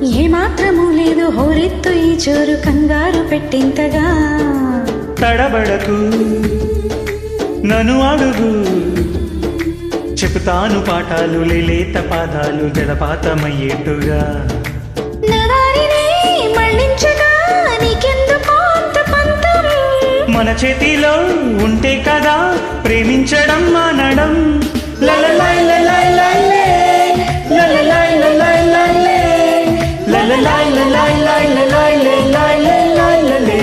ఏ మాత్రము లేదు హోరెత్తు ఈ చోరు కంగారు పెట్టింతగా తడబడకు నన్ను అడుగు చెబుతాను పాఠాలు లేత పాదాలు జలపాతమయ్యేట్టుగా నదారినే మళ్ళించగా నీకెందుకు అంత పంతం మన చేతిలో ఉంటే కదా ప్రేమించడం మానడం లలలాయ్ లలాయ్ లాయ్లే, లలలాయ్ లలాయ్ లాయ్లే, లలలాయ్ లలాయ్ లాయ్ లలాయ్ లే లాయ్ లే లాయ్ లలే.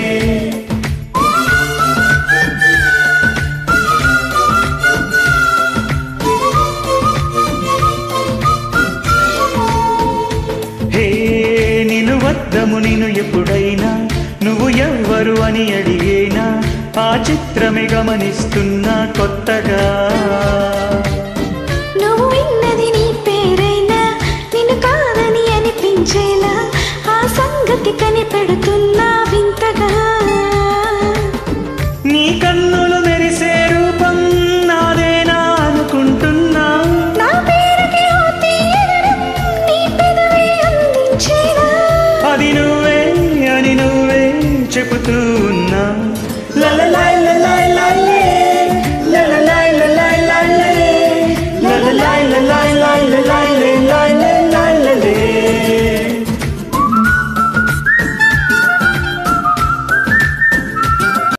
హే నిలువద్దము నేను ఎప్పుడైనా నువ్వు ఎవ్వరు అని అడిగేనా ఆ చిత్రమే గమనిస్తున్నా కొత్తగా